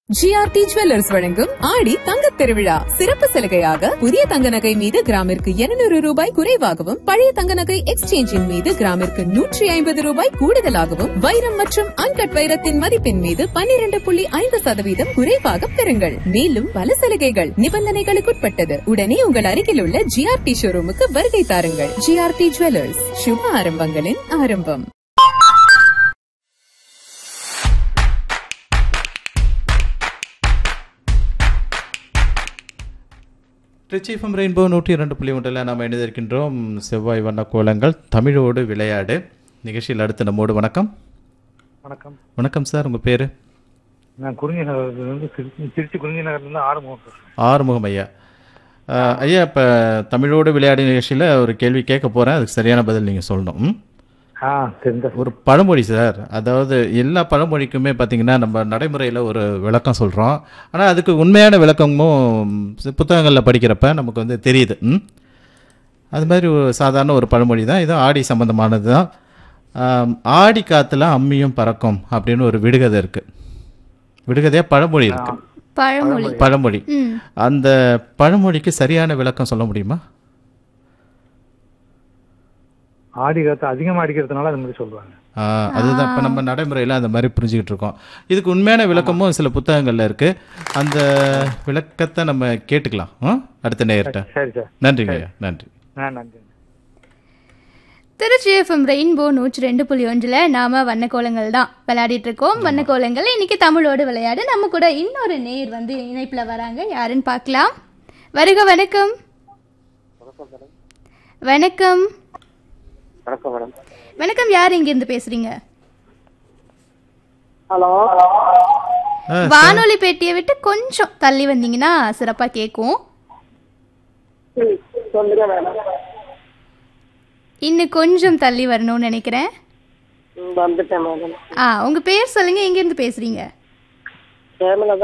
GRT jewellers வழங்கும் ஆடி தங்கத் திருவிழா சிறப்பு சலுகையாக புதிய தங்க நகை மீது கிராமிற்கு 200 ரூபாய் குறைவாகவும் பழைய தங்க நகை எக்ஸ்சேஞ்சின் மீது கிராமிற்கு நூற்றி ஐம்பது ரூபாய் கூடுதலாகவும் வைரம் மற்றும் அன்கட் வைரத்தின் மதிப்பின் மீது 12.5% புள்ளி ஐந்து சதவீதம் குறைவாக பெறுங்கள் மேலும் பல சலுகைகள் நிபந்தனைகளுக்குட்பட்டது உடனே உங்கள் அருகில் உள்ள ஜிஆர்டி ஷோரூமுக்கு வருகை தாருங்கள் ஜிஆர்டி ஜுவல்லர்ஸ் சுப ஆரம்பங்களின் ஆரம்பம் ட்ரிச்சிஃபம் ரெயின்போ நூற்றி இரண்டு புள்ளி ஒன்றில் நாம் இணைந்திருக்கின்றோம் செவ்வாய் வண்ண கோலங்கள் தமிழோடு விளையாடு நிகழ்ச்சியில் அடுத்து நம்மோடு வணக்கம் வணக்கம் வணக்கம் சார் உங்கள் பேர் நான் குறிஞ்சி நகர்லேருந்து திருச்சி திருச்சி குறிஞ்சி நகர்லேருந்து ஆறுமுகம் பேசுறேன் ஆறுமுகம் ஐயா அஹ், ஐயா இப்போ தமிழோடு விளையாடு நிகழ்ச்சியில் ஒரு கேள்வி கேட்க போகிறேன் அதுக்கு சரியான பதில் நீங்கள் சொல்லணும் ம்? ஆ தெரிந்த ஒரு பழமொழி சார் அதாவது எல்லா பழமொழிக்குமே பார்த்தீங்கன்னா நம்ம நடைமுறையில் ஒரு விளக்கம் சொல்கிறோம் ஆனால் அதுக்கு உண்மையான விளக்கமும் புத்தகங்களில் படிக்கிறப்ப நமக்கு வந்து தெரியுது ம்? அது மாதிரி ஒரு சாதாரண ஒரு பழமொழி தான் இது ஆடி சம்பந்தமானது தான் ஆம், ஆடி காற்றுல அம்மியும் பறக்கும் அப்படின்னு ஒரு விடுகதை இருக்குது விடுகதையாக பழமொழி இருக்கு பழமொழி பழமொழி ம் அந்த பழமொழிக்கு சரியான விளக்கம் சொல்ல முடியுமா ஆடி காத்து அதிகமாக அடிக்கிறதுனால அது மாதிரி சொல்லுவாங்க ஆ, அதுதான் இப்போ நம்ம நடைமுறையில் அந்த மாதிரி புரிஞ்சுக்கிட்டு இருக்கோம் இதுக்கு உண்மையான விளக்கமும் சில புத்தகங்களில் இருக்கு அந்த விளக்கத்தை நம்ம கேட்டுக்கலாம் ஆ? அடுத்த நேர்கிட்ட சரி சார் நன்றிங்க ஐயா நன்றி ஆ நன்றி திருச்சி எஃப்எம் ரெயின்போ நூற்றி ரெண்டு புள்ளி ஒன்றில் நாம வண்ணக்கோலங்கள் தான் விளையாடிட்டு இருக்கோம் வண்ணக்கோலங்கள் இன்னைக்கு தமிழோடு விளையாடு நம்ம கூட இன்னொரு நேர் வந்து இணைப்பில் வராங்க யாருன்னு பார்க்கலாம் வருக வணக்கம் வணக்கம் வணக்கம் மேடம் வணக்கம் யார் இங்கிருந்து பேசுறீங்க ஹலோ ஆ, வானொலி பெட்டியை விட்டு கொஞ்சம் தள்ளி வந்தீங்கன்னா சிறப்பாக கேட்கும் ம், சொல்லுங்க மேடம் இன்னும் கொஞ்சம் தள்ளி வரணும்னு நினைக்கிறேன் ம், வந்துட்டேன் மேடம் ஆ உங்க பேர் சொல்லுங்க எங்கேருந்து பேசுறீங்க ஹேமலதா